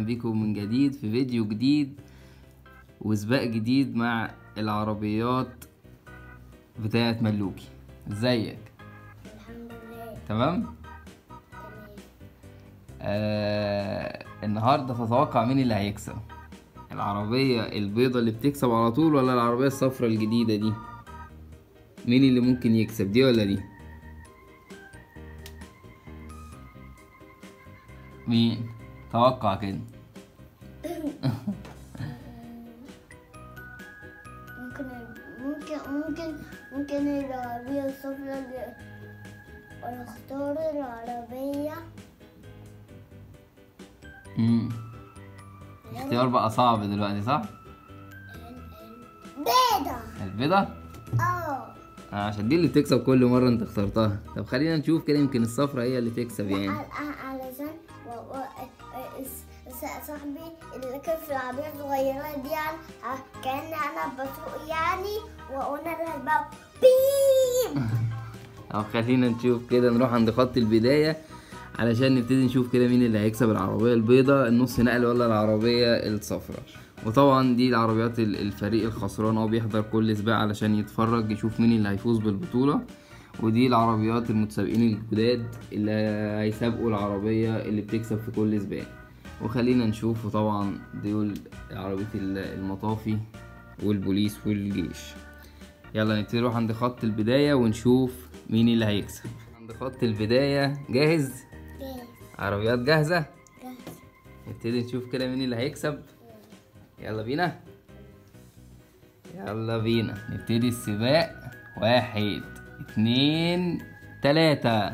بيكم من جديد في فيديو جديد وسباق جديد مع العربيات بتاعت ملوكي ازيك الحمد لله تمام تمام آه النهارده تتوقع مين اللي هيكسب العربية البيضة اللي بتكسب على طول ولا العربية الصفراء الجديدة دي مين اللي ممكن يكسب دي ولا دي مين توقع كده ممكن ممكن ممكن ممكن العربية الصفراء اللي ونختار العربية مم. اختيار بقى صعب دلوقتي صح بيضة البيضة اه آه، عشان دي اللي بتكسب كل مرة انت اخترتها طب خلينا نشوف كده يمكن الصفراء هي اللي تكسب يعني ع- ع- علشان و- و- س- س- صاحبي اللي كان في العربية الصغيرة دي يعني ع- كأن أنا بسوق يعني وأنا اللي هسبقه بيب طب خلينا نشوف كده نروح عند خط البداية علشان نبتدي نشوف كده مين اللي هيكسب العربية البيضاء النص نقل ولا العربية الصفراء وطبعا دي العربيات ال- الفريق الخسران هو بيحضر كل سباق علشان يتفرج يشوف مين اللي هيفوز بالبطولة ودي العربيات المتسابقين الجداد اللي هيسابقوا العربية اللي بتكسب في كل سباق وخلينا نشوف طبعا دول عربية ال- المطافي والبوليس والجيش يلا نبتدي نروح عند خط البداية ونشوف مين اللي هيكسب عند خط البداية جاهز عربيات جاهزة نبتدي نشوف كده مين اللي هيكسب يلا بينا يلا بينا نبتدي السباق واحد اتنين تلاتة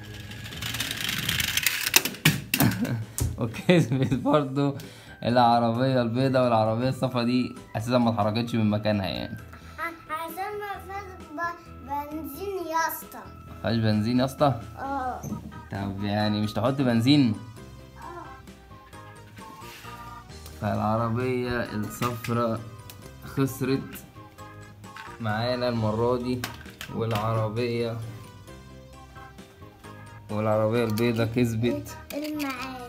وكسبت برضو العربية البيضاء والعربية الصفرا دي أساسا ما اتحركتش من مكانها يعني عشان ما فاز ب- بنزين يا اسطى مفيهاش بنزين يا اسطى اه طب يعني مش تحط بنزين فالعربية الصفراء خسرت معانا المرة دي والعربية والعربية البيضة كسبت المعاد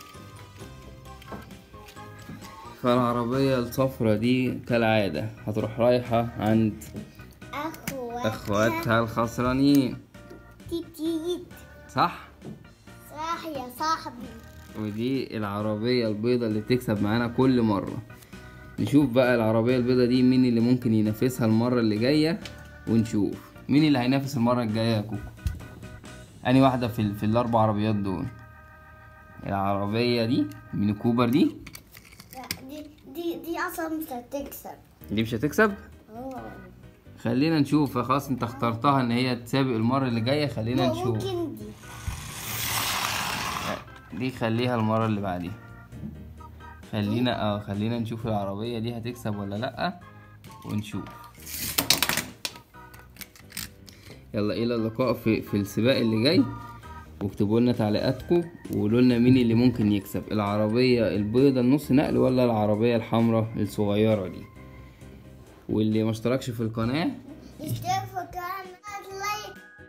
فالعربية الصفراء دي كالعادة هتروح رايحة عند اخواتها اخواتها الخسرانين تيتيت صح؟ صح يا صاحبي ودي العربية البيضة اللي بتكسب معانا كل مرة نشوف بقى العربية البيضة دي مين اللي ممكن ينافسها المرة اللي جاية ونشوف مين اللي هينافس المرة الجاية يا كوكو أني واحدة في, ال... في الأربع عربيات دول العربية دي ميني كوبر دي لا، دي دي دي اصلا مش هتكسب دي مش هتكسب اه خلينا نشوف خلاص انت اخترتها ان هي تسابق المرة اللي جاية خلينا نشوف ممكن دي دي خليها المرة اللي بعديها خلينا اه خلينا نشوف العربية دي هتكسب ولا لأ ونشوف يلا إلى اللقاء في, في السباق اللي جاي واكتبوا لنا تعليقاتكم وقولوا لنا مين اللي ممكن يكسب العربية البيضة النص نقل ولا العربية الحمراء الصغيرة دي واللي ما اشتركش في القناة اشترك في القناة لايك